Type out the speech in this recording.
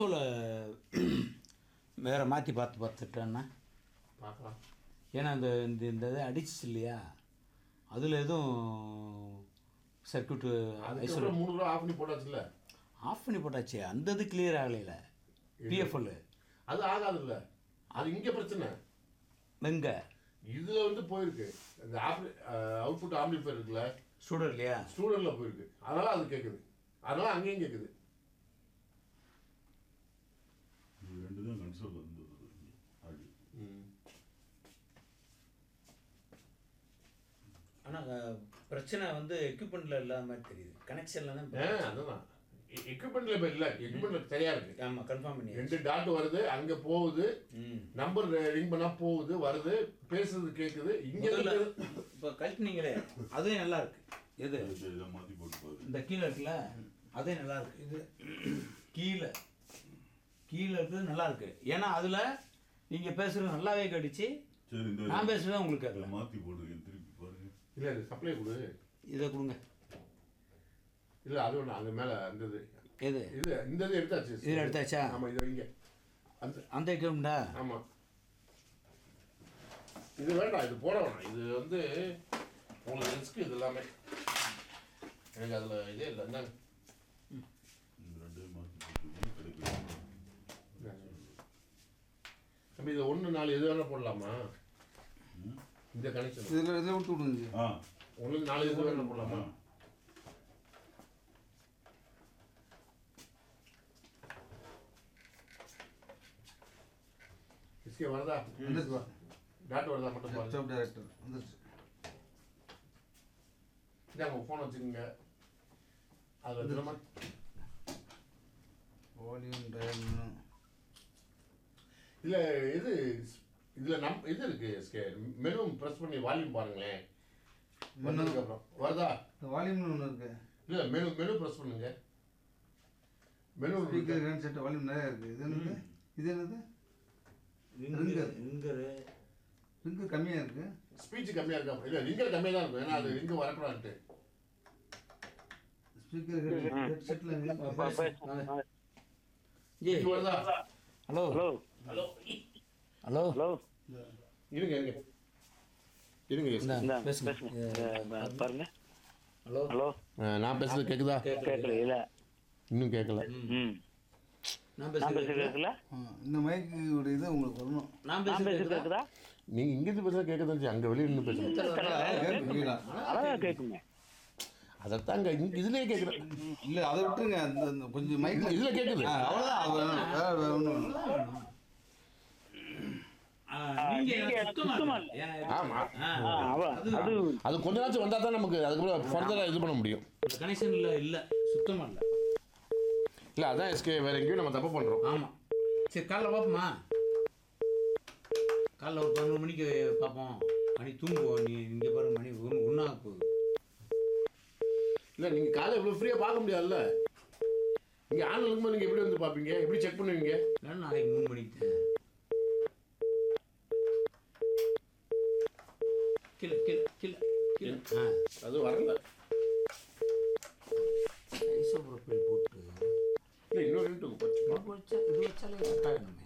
வேறு மாற்றி பார்த்து பார்த்துட்டேன்னா பார்க்கலாம் ஏன்னா இந்த இந்த இந்த இதை அடிச்சிச்சு இல்லையா அதில் எதுவும் சர்க்கியூட்டு அதுக்கப்புறம் மூணு ரூபா ஆஃப் பண்ணி போட்டாச்சுல்ல ஆஃப் பண்ணி போட்டாச்சு அந்த இது கிளியர் ஆகலையில பிஎஃப்எல் அது ஆகாதுல்ல அது இங்க பிரச்சனை எங்கே இதுல வந்து போயிருக்கு இந்த அவுட்புட் ஆம்பிளிஃபையர் இருக்குல்ல ஸ்டூடெண்ட் இல்லையா ஸ்டூடெண்ட்ல போயிருக்கு அதனால அது கேக்குது அதனால அங்கேயும் கேக்குது இது ரெண்டு தான் கன்சோல் வந்து ஆடியோ ஆனால் பிரச்சனை வந்து எக்யூப்மெண்ட்டில் இல்லாத மாதிரி தெரியுது கனெக்ஷனில் தான் ஆ, அதுதான் எக்யூப்மெண்ட்ல இப்ப இல்ல எக்யூப்மெண்ட்ல சரியா இருக்கு ஆமாம் கன்ஃபார்ம் பண்ணி ரெண்டு டாட் வருது அங்க போகுது ம் நம்பர் ரிங் பண்ணா போகுது வருது பேசுறது கேக்குது இங்க முதல்ல இருந்து இப்போ கழட்டினீங்களே அதே நல்லா இருக்கு எது சரி இதை மாற்றி போட்டு பாரு இந்த கீழே இருக்குல்ல அதே நல்லா இருக்கு இது கீழே கீழே இருக்கிறது நல்லா இருக்கு ஏன்னா அதில் நீங்கள் பேசுகிறது நல்லாவே கடிச்சு சரி இந்த நான் பேசுறது உங்களுக்கு இதை கேட்கல மாற்றி போட்டுருக்கேன் திருப்பி பாருங்க இல்ல இது சப்ளை கொடு இதை கொடுங்க இல்ல அது ஒண்ணு அங்க மேல அந்த இது எது இது இந்த இது எடுத்தாச்சு இதுல எடுத்தாச்சா? ஆமா இது இங்க அந்த அந்த எக்யூப்மெண்டா ஆமா இது வேண்டாம் இது போட வேணாம் இது வந்து உங்களுக்கு ரிஸ்க் இது எல்லாமே எனக்கு அதுல இதே இல்லை இந்தாங்க இந்த ரெண்டையும் மாற்றி போட்டுருக்கேன் கிடைக்கும் தம்பி இது ஒன்று நாலு எது வேணா போடலாமா இந்த கனெக்ஷன் இதில் இதில் விட்டு விடுங்க ஆ ஒன்று நாலு எது வேணா போடலாமா இஸ்கே வருதா வந்துருச்சு வா டாட் வருதா மட்டும் பாருங்க ஸ்டாப் டைரக்டர் வந்துருச்சு இந்தாங்க உங்கள் ஃபோன் வச்சுக்கோங்க அதில் தினமா வால்யூம் டயல் இல்லை இது இதில் நம் இது இருக்கு எஸ்கே மெனு ப்ரெஸ் பண்ணி வால்யூம் பாருங்களேன் வந்ததுக்கப்புறம் வருதா வால்யூம்னு ஒன்று இருக்கு இல்லை மெனு மெனு ப்ரெஸ் பண்ணுங்க menu speaker handset volume நிறையா இருக்குது இது என்னது இது என்னது ரிங்கர். ரிங்கரு ரிங்கு கம்மியாக இருக்கு ஸ்பீச் கம்மியாக இருக்கா இல்லை ரிங்கர் கம்மியாக தான் இருக்கும் ஏன்னா அது ரிங்கு வரக்கூடாதுன்ட்டு ஸ்பீக்கர் ஹெட் செட்டில் ஜி இது வருதா hello hello hello hello hello இருங்க இருங்க இருங்க இந்தா, இந்தா பேசுங்க. பேசுங்க அஹ், பாருங்க ஹலோ ஹலோ நான் பேசுறது கேட்குதா கேட்கல இல்ல இன்னும் கேட்கல ம் நான் நான் பேசுறது பேசுறது கேக்குதா? கேட்கல இந்த மைக்கோட இது உங்களுக்கு வரணும் நான் நான் பேசுறது பேசுறது கேக்குதா? கேட்குதா நீங்கள் இங்கிருந்து பேசுறது கேட்க தான் அங்கே வெளியே நின்று பேசணும் கேட்குறீங்களா அழகா கேட்குமே அதைத்தான் இங்கே இங்கே இதுலேயே கேட்குறேன் இல்லை அதை விட்டுருங்க அந்த அந்த கொஞ்சம் மைக் இதில் கேட்குது அவ்வளோதான் அது வேணும். வேற வேற ஒண்ணும் வேணும். ஆ, நீங்க நீங்க சுத்தமா சுத்தமா இல்ல. ஏன் ஆமா. ஆ, ஆ, அவ அது- அது அது கொஞ்ச நாச்சும் வந்தால் தான் நமக்கு அதுக்கப்புறம் ஃபர்தராக இது பண்ண முடியும் இந்த கனெக்ஷன்ல இல்ல சுத்தமா இல்ல இல்லை அதான் எஸ்கே வேற எங்கேயும் நம்ம தப்பு பண்ணுறோம் ஆமா சரி காலைல பார்ப்போமா காலைல ஒரு பதினொரு மணிக்கு பார்ப்போம் மணி தூங்குவோம் நீ இங்க பாருங்க மணி ஒன்று ஒன்றாக போகுது இல்லை நீங்கள் காலை இவ்வளோ ஃப்ரீயாக பார்க்க முடியாதுல்ல நீங்கள் ஆன்லைன் இருக்கும்போது நீங்கள் எப்படி வந்து பார்ப்பீங்க எப்படி செக் பண்ணுவீங்க இல்லைன்னா நாளைக்கு மூணு மணிக்கு தான் கீழே கீழே கீழே கீழே ஆ அது வரல ஐசோப்ரோபைல் போட்டு இல்லை இன்னொரு நிமிஷம் போச்சு இது வச்சா இது வச்சாலே கரெக்டாக நம்ம